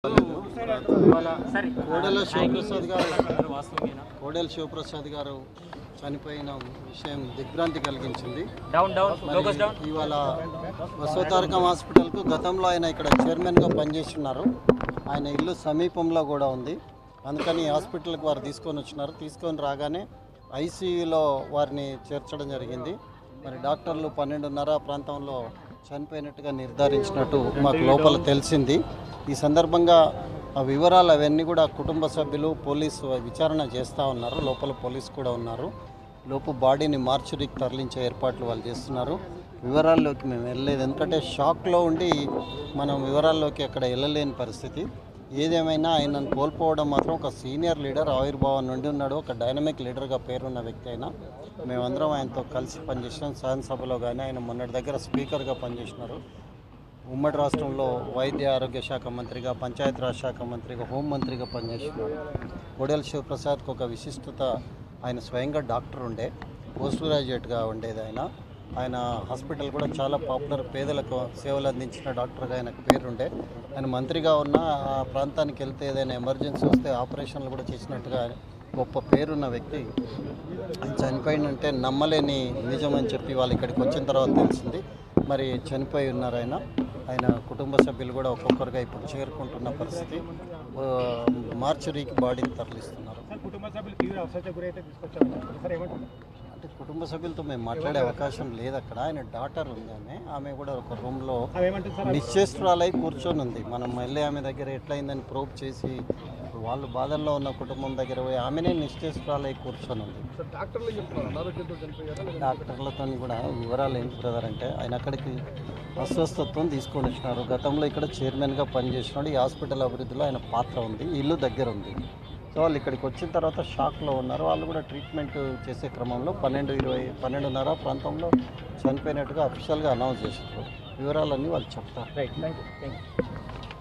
కోడెల శివప్రసాద్ గారు కోడెల శివప్రసాద్ గారు చనిపోయిన విషయం దిగ్భ్రాంతి కలిగించింది డౌన్ డౌన్ లోకస్ డౌన్ ఇవాళ బసవతారకం హాస్పిటల్కు గతంలో ఆయన ఇక్కడ చైర్మన్గా పనిచేస్తున్నారు ఆయన ఇల్లు సమీపంలో కూడా ఉంది అందుకని ఈ హాస్పిటల్కి వారు తీసుకొని వచ్చినారు తీసుకొని రాగానే ఐసీయూలో వారిని చేర్చడం జరిగింది మరి డాక్టర్లు పన్నెండున్నర ప్రాంతంలో చనిపోయినట్టుగా నిర్ధారించినట్టు మాకు లోపల తెలిసింది ఈ సందర్భంగా ఆ వివరాలు అవన్నీ కూడా కుటుంబ సభ్యులు పోలీసు విచారణ చేస్తూ ఉన్నారు లోపల పోలీసు కూడా ఉన్నారు లోపు బాడీని మార్చురీకి తరలించే ఏర్పాట్లు వాళ్ళు చేస్తున్నారు వివరాల్లోకి మేము వెళ్ళలేదు ఎందుకంటే షాక్లో ఉండి మనం వివరాల్లోకి అక్కడ వెళ్ళలేని పరిస్థితి ఏదేమైనా ఆయనను కోల్పోవడం మాత్రం ఒక సీనియర్ లీడర్ ఆవిర్భావం నుండి ఉన్నాడు ఒక డైనమిక్ లీడర్గా పేరున్న వ్యక్తి అయినా మేమందరం ఆయనతో కలిసి పనిచేసినాం శాసనసభలో కానీ ఆయన మొన్నటి దగ్గర స్పీకర్గా పనిచేసినారు ఉమ్మడి రాష్ట్రంలో వైద్య ఆరోగ్య శాఖ మంత్రిగా పంచాయతీరాజ్ శాఖ మంత్రిగా హోంమంత్రిగా పనిచేస్తున్నాడు కోడెల శివప్రసాద్కి ఒక విశిష్టత ఆయన స్వయంగా డాక్టర్ ఉండే పోస్ట్ గ్రాడ్యుయేట్గా ఉండేది ఆయన ఆయన హాస్పిటల్ కూడా చాలా పాపులర్ పేదలకు సేవలు అందించిన డాక్టర్గా ఆయనకు పేరుండే ఆయన మంత్రిగా ఉన్న ఆ ప్రాంతానికి వెళ్తే ఏదైనా ఎమర్జెన్సీ వస్తే ఆపరేషన్లు కూడా చేసినట్టుగా గొప్ప పేరున్న వ్యక్తి ఆయన చనిపోయిందంటే నమ్మలేని నిజం అని చెప్పి వాళ్ళు ఇక్కడికి వచ్చిన తర్వాత తెలిసింది మరి చనిపోయి ఉన్నారు ఆయన ఆయన కుటుంబ సభ్యులు కూడా ఒక్కొక్కరుగా ఇప్పుడు చేరుకుంటున్న పరిస్థితి ఆ, మార్చురీకి బాడీని తరలిస్తున్నారు కుటుంబ సభ్యులు తీవ్ర అవసరం గురైతే తీసుకొచ్చారు సార్ ఏమంటారు అంటే కుటుంబ సభ్యులతో మేము మాట్లాడే అవకాశం లేదు అక్కడ ఆయన డాటర్ ఉంది ఆమె ఆమె కూడా ఒక రూమ్లో అవి ఏమంటారు సార్ నిశ్చేష్టురాలై కూర్చొని ఉంది మనం మళ్ళీ ఆమె దగ్గర ఎట్లయిందని ప్రోబ్ చేసి వాళ్ళు బాధల్లో ఉన్న కుటుంబం దగ్గర పోయి ఆమెనే నిశ్చేష్టురాలై కూర్చొని ఉంది డాక్టర్లు చెప్తున్నారు అనారోగ్యంతో చనిపోయారా డాక్టర్లతో కూడా వివరాలు ఏంటి బ్రదర్ అంటే ఆయన అక్కడికి అస్వస్థత్వం తీసుకొని వచ్చినారు గతంలో ఇక్కడ చైర్మన్గా పనిచేసినాడు ఈ హాస్పిటల్ అభివృద్ధిలో ఆయన పాత్ర ఉంది ఈ ఇల్లు దగ్గర ఉంది సో వాళ్ళు ఇక్కడికి వచ్చిన తర్వాత షాక్లో ఉన్నారు వాళ్ళు కూడా ట్రీట్మెంట్ చేసే క్రమంలో పన్నెండు ఇరవై పన్నెండున్నర ప్రాంతంలో చనిపోయినట్టుగా అఫీషియల్గా అనౌన్స్ చేశారు వివరాలన్నీ వాళ్ళు చెప్తారు right thank you thank you